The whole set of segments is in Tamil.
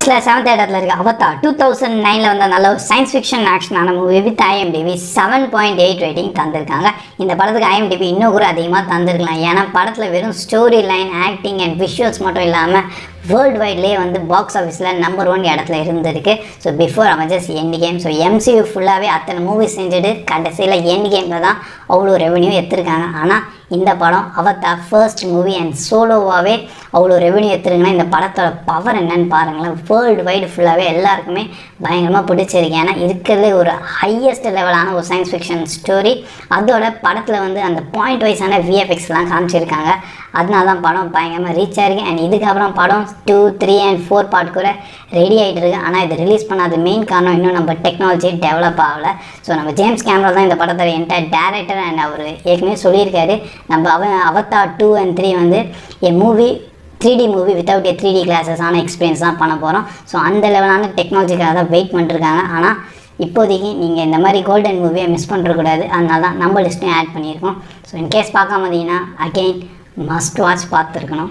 சிக்ஸில் செவன்த் இடத்துல இருக்கு அவத்தா டூ தௌசண்ட் நைனில் வந்த நல்ல ஒரு சயின்ஸ் ஃபிக்ஷன் ஆக்ஷனான movie with IMDb seven point eight rating தந்திருக்காங்க இந்த படத்துக்கு ஐஎம்டிபி இன்னும் கூட அதிகமாக தந்திருக்கலாம் ஏன்னா படத்தில் வெறும் story line acting and visuals மட்டும் இல்லாமல் வேர்ல்டு வைட்லேயே வந்து பாக்ஸ் ஆஃபீஸில் நம்பர் ஒன் இடத்துல இருந்திருக்கு so before Avengers Endgame so MCU ஃபுல்லாகவே அத்தனை மூவி செஞ்சுட்டு கடைசியில் எண்ட் கேமில் தான் அவ்வளோ ரெவன்யூ எடுத்திருக்காங்க ஆனால் இந்த படம் அவத்தா ஃபர்ஸ்ட் மூவி அண்ட் சோலோவாகவே அவ்வளோ ரெவன்யூ எடுத்துருங்கன்னா இந்த படத்தோட பவர் என்னன்னு பாருங்களேன் வேர்ல்டு வைடு ஃபுல்லாகவே எல்லாருக்குமே பயங்கரமாக பிடிச்சிருக்கு ஏன்னா இருக்கிறதுலே ஒரு ஹையஸ்ட் லெவலான ஒரு சயின்ஸ் ஃபிக்ஷன் ஸ்டோரி அதோட படத்தில் வந்து அந்த பாயிண்ட் வைஸான விஎஃப்எக்ஸ்லாம் காமிச்சிருக்காங்க அதனால தான் படம் பயங்கரமாக ரீச் ஆயிருக்கு அண்ட் இதுக்கப்புறம் படம் two three and four part கூட ரெடி ஆகிட்டு இருக்கு ஆனால் இது ரிலீஸ் பண்ணாத மெயின் காரணம் இன்னும் நம்ம டெக்னாலஜி டெவலப் ஆகலை ஸோ நம்ம ஜேம்ஸ் கேமரா தான் இந்த படத்தோட என்டையர் டேரக்டர் அண்ட் அவர் ஏற்கனவே சொல்லியிருக்காரு நம்ம அவ அவத்தா டூ அண்ட் த்ரீ வந்து a movie three D movie without a three D கிளாஸஸான எக்ஸ்பீரியன்ஸ் தான் பண்ண போகிறோம் ஸோ அந்த லெவலான டெக்னாலஜிக்காக தான் வெயிட் பண்ணிருக்காங்க ஆனால் இப்போதைக்கு நீங்கள் இந்த மாதிரி கோல்டன் மூவியை மிஸ் பண்ணுறக்கூடாது அதனால தான் நம்ம லிஸ்ட்டையும் ஆட் பண்ணியிருக்கோம் ஸோ இன்கேஸ் பார்க்காம இருந்தீங்கன்னா அகெயின் மஸ்ட் வாட்ச் பார்த்துருக்கணும்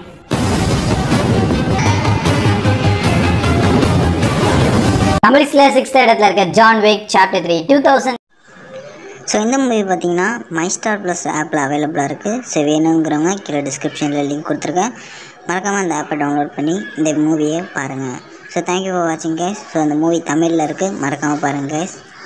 நம்ம லிஸ்ட்டில் சிக்ஸ்த் இடத்துல இருக்க John Wick chapter three two thousand so இந்த மூவி பார்த்தீங்கன்னா மை ஸ்டார் ப்ளஸ் ஆப்பில் அவைலபிளாக இருக்குது ஸோ வேணுங்கிறவங்க கீழே டிஸ்கிரிப்ஷனில் லிங்க் கொடுத்துருக்கேன் மறக்காமல் அந்த ஆப்பை டவுன்லோட் பண்ணி இந்த மூவியை பாருங்கள் ஸோ தேங்க்யூ ஃபார் வாட்சிங் கைஸ் ஸோ அந்த மூவி தமிழில் இருக்குது மறக்காமல் பாருங்கள் கைஸ்